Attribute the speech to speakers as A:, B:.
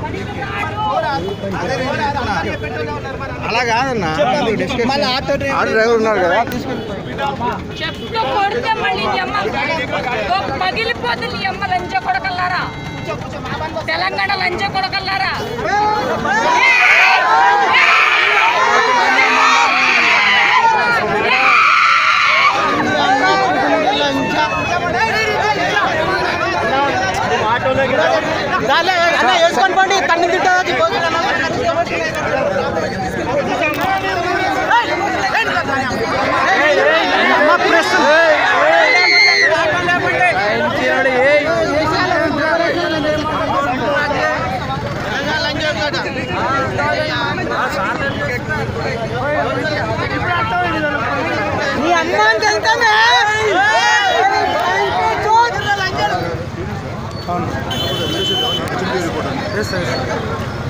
A: అలా కాదన్నా
B: మళ్ళీ ఆటో
A: ఆటో డ్రైవర్ ఉన్నారు కదా
C: చెప్తూ కొడితే మళ్ళీ నీ అమ్మ ఓ పగిలిపోతుంది నీ అమ్మ లంచ కొడకల్లారా తెలంగాణ లంచ కొడకల్లారా
B: దానిలో అన్న వేసుకొని పోండి కన్ను తిట్టదు నీ అమ్మ అని తెలుతామే
A: అవును